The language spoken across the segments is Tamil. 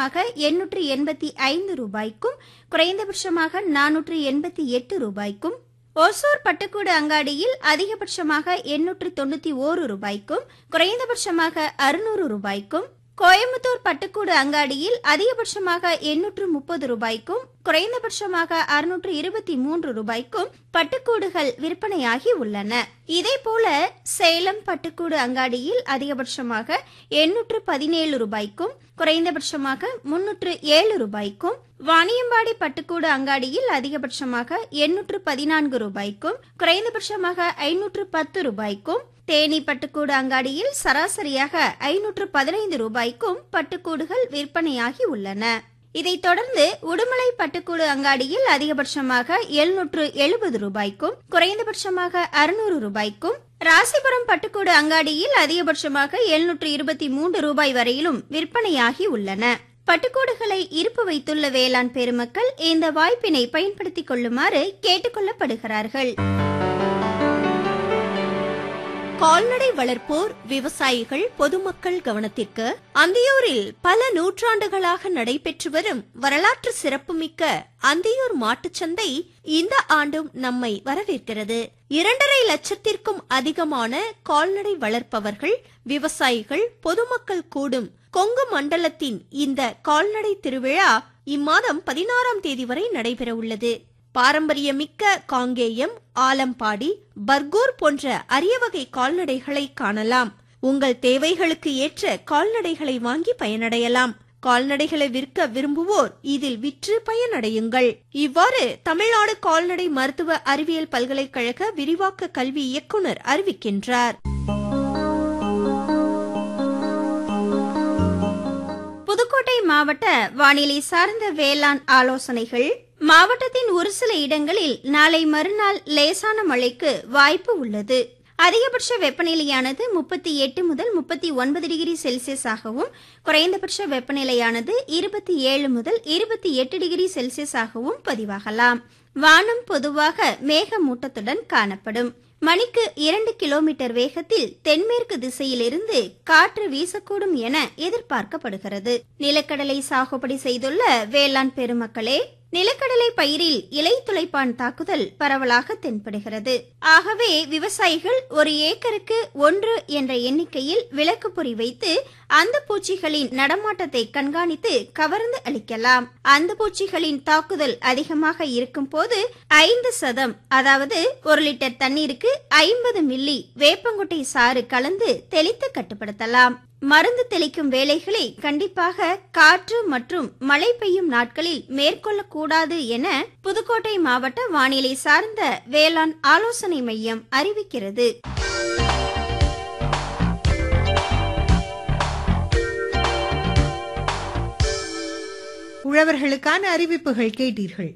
அதிகபட்சமாக எண்ணூற்று எண்பத்தி ஐந்து ரூபாய்க்கும் குறைந்தபட்சமாக நானூற்று எண்பத்தி எட்டு ரூபாய்க்கும் ஒசூர் பட்டுக்கூடு அங்காடியில் அதிகபட்சமாக எண்ணூற்று தொண்ணூத்தி ஓரு ரூபாய்க்கும் குறைந்தபட்சமாக அறுநூறு ரூபாய்க்கும் கோயம்புத்தூர் பட்டுக்கூடு அங்காடியில் அதிகபட்சமாக எண்ணூற்று முப்பது ரூபாய்க்கும் குறைந்தபட்சமாக அறுநூற்று இருபத்தி மூன்று ரூபாய்க்கும் பட்டுக்கூடுகள் விற்பனையாகி உள்ளன இதேபோல சேலம் பட்டுக்கூடு அங்காடியில் அதிகபட்சமாக எண்ணூற்று பதினேழு ரூபாய்க்கும் குறைந்தபட்சமாக முன்னூற்று ஏழு ரூபாய்க்கும் வாணியம்பாடி பட்டுக்கூடு அங்காடியில் அதிகபட்சமாக எண்ணூற்று பதினான்கு ரூபாய்க்கும் குறைந்தபட்சமாக ஐநூற்று பத்து ரூபாய்க்கும் தேனி பட்டுக்கூடு அங்காடியில் சராசரியாக ஐநூற்று பதினைந்து ரூபாய்க்கும் பட்டுக்கூடுகள் விற்பனையாகி உள்ளன இதைத் தொடர்ந்து உடுமலை பட்டுக்கூடு அங்காடியில் அதிகபட்சமாக எழுநூற்று எழுபது ரூபாய்க்கும் குறைந்தபட்சமாக அறுநூறு ரூபாய்க்கும் ராசிபுரம் பட்டுக்கூடு அங்காடியில் அதிகபட்சமாக எழுநூற்று இருபத்தி மூன்று ரூபாய் வரையிலும் விற்பனையாகி உள்ளன பட்டுக்கூடுகளை இருப்பு வைத்துள்ள வேளாண் பெருமக்கள் இந்த வாய்ப்பினை பயன்படுத்திக் கொள்ளுமாறு கேட்டுக் கொள்ளப்படுகிறார்கள் கால்நடை வளர்ப்போர் விவசாயிகள் பொதுமக்கள் கவனத்திற்கு அந்தியூரில் பல நூற்றாண்டுகளாக நடைபெற்று வரும் வரலாற்று சிறப்புமிக்க அந்தியூர் மாட்டுச்சந்தை இந்த ஆண்டும் நம்மை வரவேற்கிறது இரண்டரை லட்சத்திற்கும் அதிகமான கால்நடை வளர்ப்பவர்கள் விவசாயிகள் பொதுமக்கள் கூடும் கொங்கு மண்டலத்தின் இந்த கால்நடை திருவிழா இம்மாதம் பதினாறாம் தேதி வரை நடைபெற உள்ளது பாரம்பரியமிக்க காங்கேயம் ஆலம்பாடி பர்கூர் போன்ற அரிய வகை கால்நடைகளை காணலாம் உங்கள் தேவைகளுக்கு ஏற்ற கால்நடைகளை வாங்கி பயனடையலாம் கால்நடைகளை விற்க விரும்புவோர் இதில் விற்று பயனடையுங்கள் இவ்வாறு தமிழ்நாடு கால்நடை மருத்துவ அறிவியல் பல்கலைக்கழக விரிவாக்க கல்வி இயக்குனர் அறிவிக்கின்றார் புதுக்கோட்டை மாவட்ட வானிலை சார்ந்த வேளாண் ஆலோசனைகள் மாவட்டத்தின் ஒரு சில இடங்களில் நாளை மறுநாள் லேசான மழைக்கு வாய்ப்பு உள்ளது அதிகபட்ச வெப்பநிலையானது முப்பத்தி எட்டு முதல் முப்பத்தி ஒன்பது டிகிரி செல்சியஸாகவும் குறைந்தபட்ச வெப்பநிலையானது இருபத்தி ஏழு முதல் இருபத்தி எட்டு டிகிரி செல்சியஸாகவும் பதிவாகலாம் வானம் பொதுவாக மேகமூட்டத்துடன் காணப்படும் மணிக்கு இரண்டு கிலோமீட்டர் வேகத்தில் தென்மேற்கு திசையிலிருந்து காற்று வீசக்கூடும் என எதிர்பார்க்கப்படுகிறது நிலக்கடலை சாகுபடி செய்துள்ள வேளாண் பெருமக்களே நிலக்கடலை பயிரில் இலை துளைப்பான் தாக்குதல் பரவலாக தென்படுகிறது ஆகவே விவசாயிகள் ஒரு ஏக்கருக்கு ஒன்று என்ற எண்ணிக்கையில் விளக்கு பொறி வைத்து அந்த பூச்சிகளின் நடமாட்டத்தை கண்காணித்து கவர்ந்து அளிக்கலாம் அந்த பூச்சிகளின் தாக்குதல் அதிகமாக இருக்கும் போது ஐந்து சதம் அதாவது ஒரு லிட்டர் தண்ணீருக்கு ஐம்பது மில்லி வேப்பங்குட்டை சாறு கலந்து தெளித்து கட்டுப்படுத்தலாம் மருந்து தெளிக்கும் வேலைகளை கண்டிப்பாக காற்று மற்றும் மழை பெய்யும் நாட்களில் மேற்கொள்ளக்கூடாது என புதுக்கோட்டை மாவட்ட வானிலை சார்ந்த வேளாண் ஆலோசனை மையம் அறிவிக்கிறது உழவர்களுக்கான அறிவிப்புகள் கேட்டீர்கள்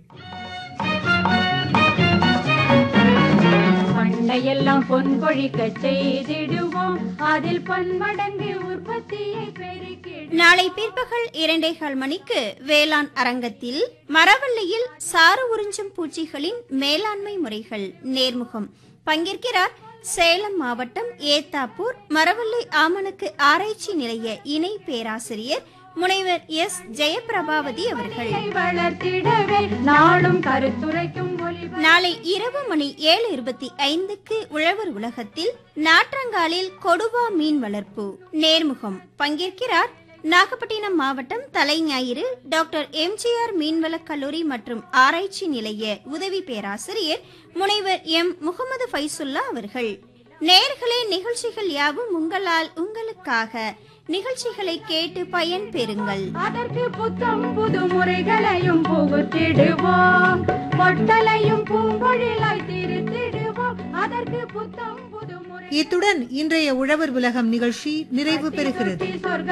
பண்டையெல்லாம் பொன் கொழிக்க செய்திடுவோம் அதில் பன்மடங்கு உற்பத்தியை பெருக்கிடுவோம் நாளை பிற்பகல் இரண்டேகால் மணிக்கு வேளாண் அரங்கத்தில் மரவள்ளியில் சாறு உறிஞ்சும் பூச்சிகளின் மேலாண்மை முறைகள் நேர்முகம் பங்கேற்கிறார் சேலம் மாவட்டம் ஏத்தாப்பூர் மரவள்ளி ஆமணக்கு ஆராய்ச்சி நிலைய இணை பேராசிரியர் முனைவர் எஸ் ஜெயபிரபாவதி அவர்கள் வளர்த்திடவே நாளும் கருத்துரைக்கும் ஒளி நாளை இரவு மணி ஏழு இருபத்தி ஐந்துக்கு உழவர் உலகத்தில் நாற்றங்காலில் கொடுவா மீன் வளர்ப்பு நேர்முகம் பங்கேற்கிறார் நாகப்பட்டினம் மாவட்டம் தலைஞாயிறு டாக்டர் எம்ஜிஆர் மீன்வளக் கல்லூரி மற்றும் ஆராய்ச்சி நிலைய உதவி பேராசிரியர் முனைவர் எம் முகமது ஃபைசுல்லா அவர்கள் நேர்களே நிகழ்ச்சிகள் யாவும் உங்களால் உங்களுக்காக நிகழ்ச்சிகளை கேட்டு பயன் பெறுங்கள் அதற்கு புத்தம் புது முறைகளையும் புகுத்திடுவோம் பொட்டலையும் பூங்கொழிலாய் திருத்திடுவோம் அதற்கு புத்தம் புது முறை இத்துடன் இன்றைய உழவர் உலகம் நிகழ்ச்சி நிறைவு பெறுகிறது சொர்க்க